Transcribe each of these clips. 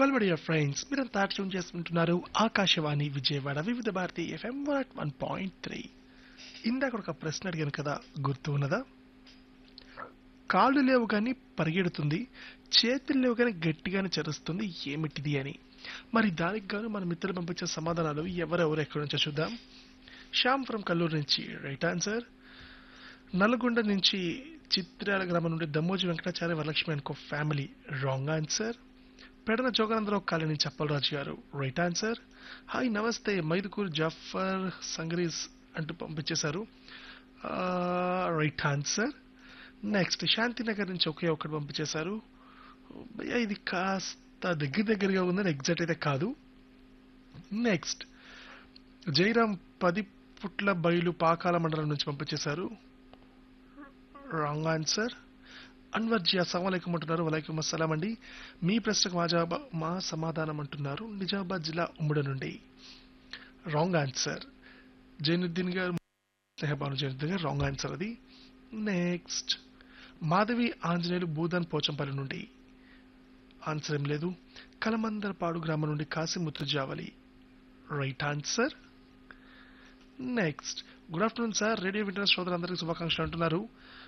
well my dear friends మీరంతా tune చేసుకుంటున్నారు Akashvani Vijayawada Vividh Bharati FM one point three ఇందాక ఒక ప్రశ్న అడిగాను కదా గుర్తు ఉన్నదా కాళ్ళు లేవు కానీ పరిగెడుతుంది చేతులు లేవు కానీ గట్టిగానే చరుస్తుంది ఏమిటిది అని మరి దానికి గాను మన మిత్రులు పంపించే సమాధానాలు ఎవరెవరు ఎక్కడి నుంచో చూద్దాం శ్యామ్ ఫ్రమ్ కల్లూరు నుంచి రైట్ ఆన్సర్ నల్గొండ నుంచి చిత్రాల గ్రామం నుండి దమ్మోజి వెంకటాచార్య వరలక్ష్మి అనుకో family wrong answer Pedana Joganandarao colony Chappalaraju garu right answer hi నమస్తే మైదుకూర్ జాఫర్ సంగ్రీస్ అంటూ పంపించేశారు రైట్ ఆన్సర్ నెక్స్ట్ శాంతినగర్ నుంచి ఒకే ఒక్కటి పంపించేశారు భయ్యా ఇది కాస్త దగ్గర దగ్గరగా ఉందని ఎగ్జాక్ట్ అయితే కాదు నెక్స్ట్ జైరాం పది పుట్ల బయలు పాకాల మండలం నుంచి పంపించేశారు రాంగ్ ఆన్సర్ అన్వర్ జీ అస్సలం అంటున్నారు వలైకుం అస్సలాం అండి మీ ప్రశ్నకు మా జవాబు మా సమాధానం అంటున్నారు నిజామాబాద్ జిల్లా ఉమ్మడి నుండి రాంగ్ ఆన్సర్ జైనుద్దీన్ గారు స్నేహబాను జైనుద్దీన్ గారు రాంగ్ ఆన్సర్ అది నెక్స్ట్ మాధవి ఆంజనేయులు భూదాన్ పోచంపల్లి నుండి ఆన్సర్ ఏం లేదు కలమందరపాడు గ్రామం నుండి Kasimuthru Javali right answer next good afternoon sir radio వింటున్న శ్రోతలందరికీ శుభాకాంక్షలు అంటున్నారు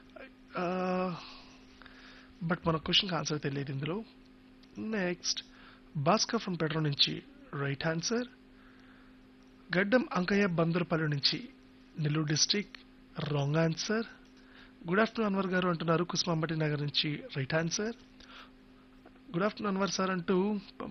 బట్ మన క్వశ్చన్కి ఆన్సర్ తెలియదు ఇందులో నెక్స్ట్ భాస్కర్ ఫ్రమ్ పెట్రో నుంచి రైట్ ఆన్సర్ గడ్డం అంకయ్య బందరుపల్లి నుంచి Nellore district wrong answer good afternoon Anwar garu అంటున్నారు కుస్మాంబటి నగర్ నుంచి right answer good afternoon Anwar sir అంటూ